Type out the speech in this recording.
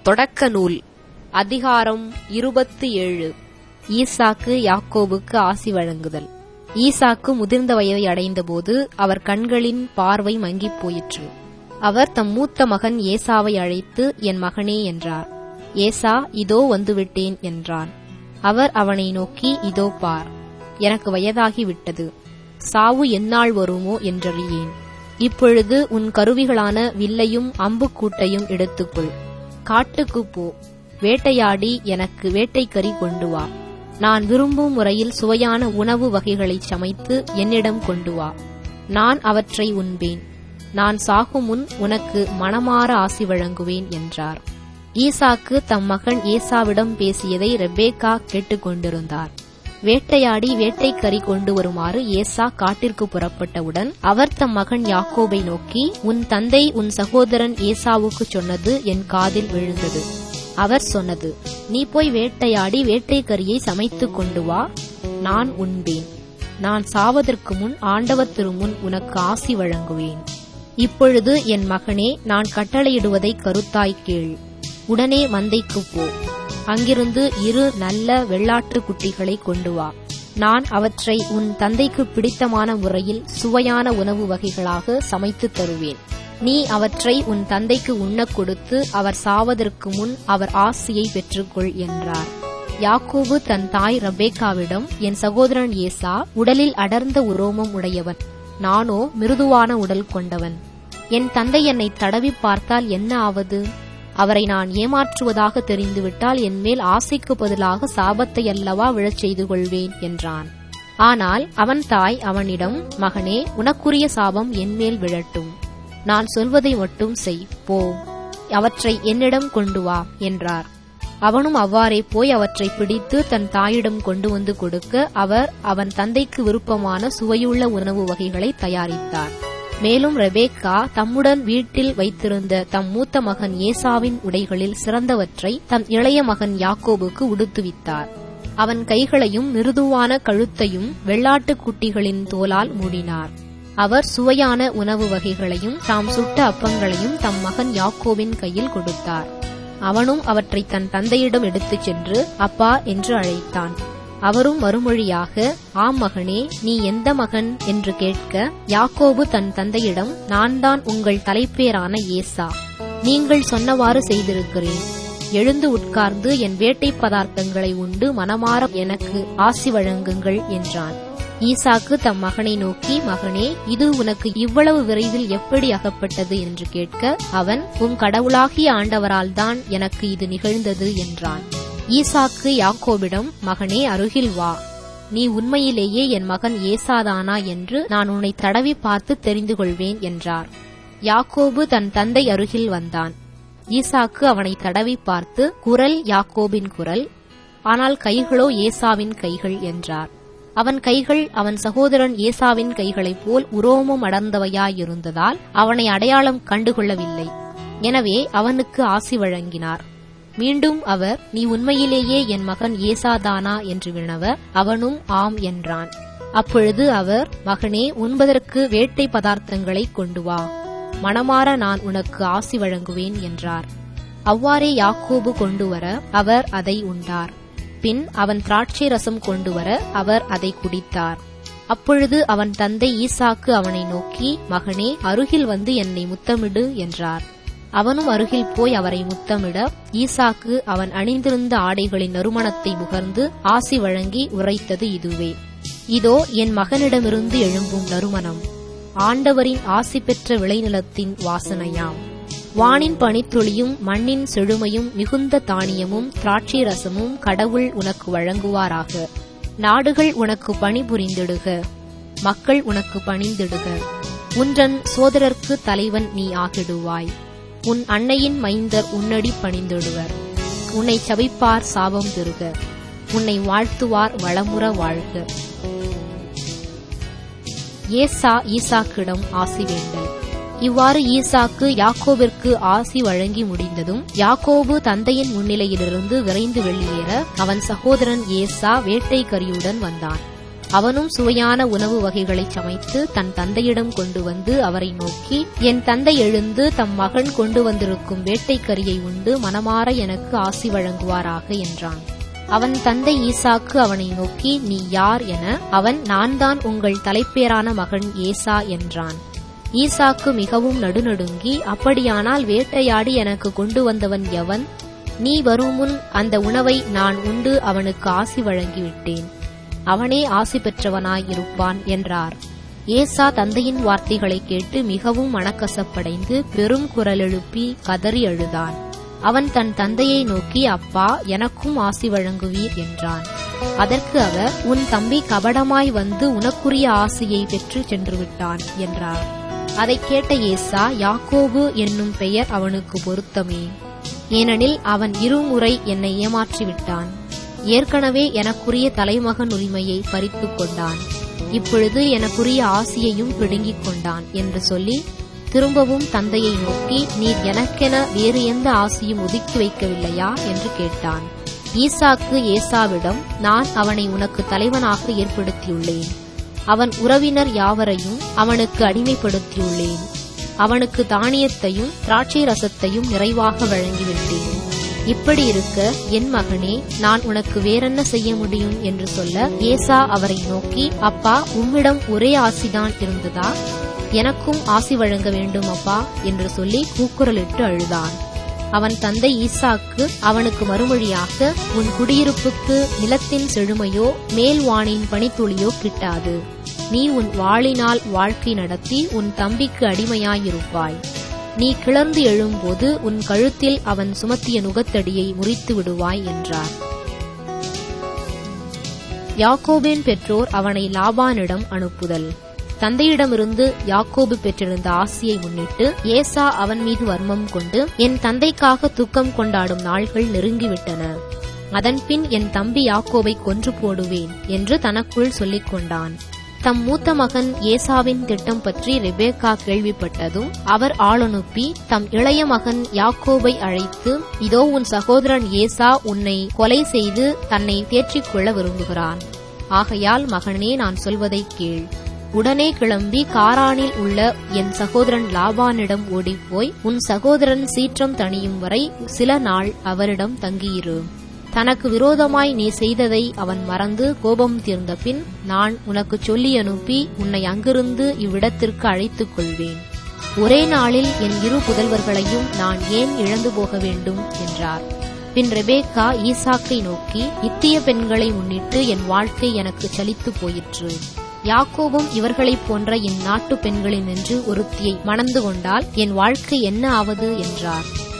தொடக்க நூல் அதிகாரம் இருபத்தி ஏழு ஈசாக்கு யாக்கோபுக்கு ஆசி வழங்குதல் ஈசாக்கு முதிர்ந்த வயதை அடைந்தபோது அவர் கண்களின் பார்வை மங்கிப் போயிற்று அவர் தம் மூத்த மகன் ஏசாவை அழைத்து என் மகனே என்றார் ஏசா இதோ வந்துவிட்டேன் என்றான் அவர் அவனை நோக்கி இதோ பார் எனக்கு வயதாகி விட்டது சாவு எந்நாள் வருமோ என்றறியேன் இப்பொழுது உன் கருவிகளான வில்லையும் அம்புக்கூட்டையும் எடுத்துக்கொள் காட்டுக்குப் போ வேட்டையாடி எனக்கு வேட்டைக்கறி கொண்டு வா நான் விரும்பும் முறையில் சுவையான உணவு வகைகளைச் சமைத்து என்னிடம் கொண்டு வா நான் அவற்றை உண்பேன் நான் சாகும் முன் உனக்கு மனமாற ஆசி வழங்குவேன் என்றார் ஈசாக்கு தம் மகன் ஏசாவிடம் பேசியதை ரெபேக்கா கேட்டுக்கொண்டிருந்தார் வேட்டையாடி வேட்டைக்கறி கொண்டு வருமாறு ஏசா காட்டிற்கு புறப்பட்டவுடன் அவர் தம் மகன் யாக்கோபை நோக்கி உன் தந்தை உன் சகோதரன் ஏசாவுக்கு சொன்னது என் காதில் விழுந்தது அவர் சொன்னது நீ போய் வேட்டையாடி வேட்டைக்கரியை சமைத்துக் கொண்டு வா நான் உண்பேன் நான் சாவதற்கு முன் ஆண்டவர் திருமுன் உனக்கு ஆசி வழங்குவேன் இப்பொழுது என் மகனே நான் கட்டளையிடுவதை கருத்தாய் கேள் உடனே மந்தைக்குப் போ அங்கிருந்து இரு நல்ல வெள்ளாட்டு குட்டிகளை கொண்டு வா நான் அவற்றை உன் தந்தைக்கு பிடித்தமான முறையில் சுவையான உணவு வகைகளாக சமைத்துத் தருவேன் நீ அவற்றை உன் தந்தைக்கு உண்ணக் கொடுத்து அவர் சாவதற்கு முன் அவர் ஆசியை பெற்றுக்கொள் என்றார் யாக்கோபு தன் தாய் ரபேக்காவிடம் என் சகோதரன் ஏசா உடலில் அடர்ந்த உரோமம் உடையவன் நானோ மிருதுவான உடல் கொண்டவன் என் தந்தை என்னை தடவி பார்த்தால் என்ன ஆவது அவரை நான் ஏமாற்றுவதாக தெரிந்துவிட்டால் என்மேல் ஆசைக்கு பதிலாக சாபத்தை அல்லவா விழச் செய்து கொள்வேன் என்றான் ஆனால் அவன் தாய் அவனிடம் மகனே உனக்குரிய சாபம் என்மேல் விழட்டும் நான் சொல்வதை மட்டும் செய் போ அவற்றை என்னிடம் கொண்டு வா என்றார் அவனும் அவ்வாறே போய் அவற்றை பிடித்து தன் தாயிடம் கொண்டு வந்து கொடுக்க அவர் அவன் தந்தைக்கு விருப்பமான சுவையுள்ள உணவு வகைகளை தயாரித்தார் மேலும் ரெபேக்கா தம்முடன் வீட்டில் வைத்திருந்த தம் மூத்த மகன் ஏசாவின் உடைகளில் சிறந்தவற்றை தம் இளைய மகன் யாக்கோபுக்கு உடுத்துவித்தார் அவன் கைகளையும் மிருதுவான கழுத்தையும் வெள்ளாட்டுக் குட்டிகளின் தோலால் மூடினார் அவர் சுவையான உணவு வகைகளையும் தாம் சுட்ட அப்பங்களையும் தம் மகன் யாக்கோவின் கையில் கொடுத்தார் அவனும் அவற்றை தன் தந்தையிடம் எடுத்துச் சென்று அப்பா என்று அழைத்தான் அவரும் மறுமொழியாக ஆம் மகனே நீ எந்த மகன் என்று கேட்க யாக்கோபு தன் தந்தையிடம் நான் தான் உங்கள் தலைப்பேரான ஏசா நீங்கள் சொன்னவாறு செய்திருக்கிறேன் எழுந்து உட்கார்ந்து என் வேட்டை பதார்த்தங்களை உண்டு மனமாற எனக்கு ஆசி வழங்குங்கள் என்றான் ஈசாக்கு தம் மகனை நோக்கி மகனே இது உனக்கு இவ்வளவு விரைவில் எப்படி அகப்பட்டது என்று கேட்க அவன் உம் கடவுளாகிய ஆண்டவரால் தான் எனக்கு இது நிகழ்ந்தது என்றான் ஈசாக்கு யாக்கோபிடம் மகனே அருகில் வா நீ உண்மையிலேயே என் மகன் ஏசாதானா என்று நான் உன்னை தடவி பார்த்து தெரிந்து கொள்வேன் என்றார் யாக்கோபு தன் தந்தை அருகில் வந்தான் ஈசாக்கு அவனை தடவி பார்த்து குரல் யாக்கோபின் குரல் ஆனால் கைகளோ ஏசாவின் கைகள் என்றார் அவன் கைகள் அவன் சகோதரன் ஏசாவின் கைகளைப் போல் உரோமம் அடர்ந்தவையாயிருந்ததால் அவனை அடையாளம் கண்டுகொள்ளவில்லை எனவே அவனுக்கு ஆசி வழங்கினார் மீண்டும் அவர் நீ உண்மையிலேயே என் மகன் ஏசாதானா என்று வினவ அவனும் ஆம் என்றான் அப்பொழுது அவர் மகனே உண்பதற்கு வேட்டை பதார்த்தங்களை கொண்டு வா மனமாற நான் உனக்கு ஆசி வழங்குவேன் என்றார் அவ்வாறே யாக்கோபு கொண்டு வர அவர் அதை உண்டார் பின் அவன் திராட்சை ரசம் கொண்டு வர அவர் அதை குடித்தார் அப்பொழுது அவன் தந்தை ஈசாக்கு அவனை நோக்கி மகனே அருகில் வந்து என்னை முத்தமிடு என்றார் அவனும் அருகில் போய் அவரை முத்தமிட ஈசாக்கு அவன் அணிந்திருந்த ஆடைகளின் நறுமணத்தை முகர்ந்து ஆசி வழங்கி உரைத்தது இதுவே இதோ என் மகனிடமிருந்து எழும்பும் நறுமணம் ஆண்டவரின் ஆசி பெற்ற விளைநிலத்தின் வாசனையாம் வானின் பனித்துளியும் மண்ணின் செழுமையும் மிகுந்த தானியமும் திராட்சை ரசமும் கடவுள் உனக்கு வழங்குவாராக நாடுகள் உனக்கு பணிபுரிந்திடுக மக்கள் உனக்கு பணிந்திடுக உன்றன் சோதரர்க்கு தலைவன் நீ ஆகிடுவாய் உன் அன்னையின் மைந்தர் உன்னடி பணிந்திடுவர் உன்னை சபிப்பார் சாபம் பெறுக உன்னை வாழ்த்துவார் வளமுற வாழ்க ஏசா ஈசாக்கிடம் ஆசி வேண்டல் இவ்வாறு ஈசாக்கு யாக்கோபிற்கு ஆசி வழங்கி முடிந்ததும் யாக்கோபு தந்தையின் முன்னிலையிலிருந்து விரைந்து வெளியேற அவன் சகோதரன் ஏசா வேட்டை கரியுடன் வந்தான் அவனும் சுவையான உணவு வகைகளை சமைத்து தன் தந்தையிடம் கொண்டு வந்து அவரை நோக்கி என் தந்தை எழுந்து தம் மகன் கொண்டு வந்திருக்கும் வேட்டைக்கரியை உண்டு மனமாற எனக்கு ஆசி வழங்குவாராக என்றான் அவன் தந்தை ஈசாக்கு அவனை நோக்கி நீ யார் என அவன் நான் தான் உங்கள் தலைப்பேரான மகன் ஏசா என்றான் ஈசாக்கு மிகவும் நடுநடுங்கி அப்படியானால் வேட்டையாடி எனக்கு கொண்டு வந்தவன் எவன் நீ வருமுன் அந்த உணவை நான் உண்டு அவனுக்கு ஆசி வழங்கிவிட்டேன் அவனே ஆசி பெற்றவனாய் இருப்பான் என்றார் ஏசா தந்தையின் வார்த்தைகளை கேட்டு மிகவும் மனக்கசப்படைந்து பெரும் குரல் எழுப்பி கதறி அழுதான் அவன் தன் தந்தையை நோக்கி அப்பா எனக்கும் ஆசி வழங்குவீர் என்றான் அதற்கு அவர் உன் தம்பி கபடமாய் வந்து உனக்குரிய ஆசையை பெற்று சென்று விட்டான் என்றார் அதைக் கேட்ட ஏசா யாக்கோபு என்னும் பெயர் அவனுக்கு பொருத்தமே ஏனெனில் அவன் இருமுறை என்னை ஏமாற்றிவிட்டான் ஏற்கனவே எனக்குரிய தலைமகன் உரிமையை பறித்துக் கொண்டான் இப்பொழுது எனக்குரிய ஆசியையும் பிடுங்கிக் கொண்டான் என்று சொல்லி திரும்பவும் தந்தையை நோக்கி நீர் எனக்கென வேறு எந்த ஆசையும் ஒதுக்கி வைக்கவில்லையா என்று கேட்டான் ஈசாக்கு ஏசாவிடம் நான் அவனை உனக்கு தலைவனாக ஏற்படுத்தியுள்ளேன் அவன் உறவினர் யாவரையும் அவனுக்கு அடிமைப்படுத்தியுள்ளேன் அவனுக்கு தானியத்தையும் திராட்சை ரசத்தையும் நிறைவாக வழங்கிவிட்டேன் இப்படி இருக்க என் மகனே நான் உனக்கு வேறென்ன செய்ய முடியும் என்று சொல்ல ஏசா அவரை நோக்கி அப்பா உம்மிடம் ஒரே ஆசிதான் இருந்ததா எனக்கும் ஆசி வழங்க வேண்டும் அப்பா என்று சொல்லி கூக்குரலிட்டு அழுதான் அவன் தந்தை ஈசாக்கு அவனுக்கு மறுமொழியாக உன் குடியிருப்புக்கு நிலத்தின் செழுமையோ மேல்வானின் பனித்துளியோ கிட்டாது நீ உன் வாளினால் வாழ்க்கை நடத்தி உன் தம்பிக்கு அடிமையாயிருப்பாய் நீ கிளர்ந்து எழும்போது உன் கழுத்தில் அவன் சுமத்திய நுகத்தடியை முறித்து விடுவாய் என்றார் யாக்கோபின் பெற்றோர் அவனை லாபானிடம் அனுப்புதல் தந்தையிடமிருந்து யாக்கோபு பெற்றிருந்த ஆசியை முன்னிட்டு ஏசா அவன் மீது வர்மம் கொண்டு என் தந்தைக்காக துக்கம் கொண்டாடும் நாள்கள் நெருங்கிவிட்டன அதன்பின் என் தம்பி யாக்கோபை கொன்று போடுவேன் என்று தனக்குள் சொல்லிக் கொண்டான் தம் மூத்த மகன் ஏசாவின் திட்டம் பற்றி ரெபேக்கா கேள்விப்பட்டதும் அவர் ஆளனுப்பி தம் இளைய மகன் யாக்கோபை அழைத்து இதோ உன் சகோதரன் ஏசா உன்னை கொலை செய்து தன்னை தேற்றிக் கொள்ள விரும்புகிறான் ஆகையால் மகனே நான் சொல்வதை கேள் உடனே கிளம்பி காரானில் உள்ள என் சகோதரன் லாபானிடம் ஓடிப்போய் உன் சகோதரன் சீற்றம் தணியும் வரை சில நாள் அவரிடம் தங்கியிரு தனக்கு விரோதமாய் நீ செய்ததை அவன் மறந்து கோபம் தீர்ந்த பின் நான் உனக்கு சொல்லி அனுப்பி உன்னை அங்கிருந்து இவ்விடத்திற்கு அழைத்துக் கொள்வேன் ஒரே நாளில் என் இரு புதல்வர்களையும் நான் ஏன் இழந்து போக வேண்டும் என்றார் பின் ரெபேக்கா ஈசாக்கை நோக்கி இத்திய பெண்களை முன்னிட்டு என் வாழ்க்கை எனக்கு சலித்து போயிற்று யாக்கோபும் இவர்களைப் போன்ற என் நாட்டு பெண்களினின்று ஒருத்தியை மணந்து கொண்டால் என் வாழ்க்கை என்ன ஆவது என்றார்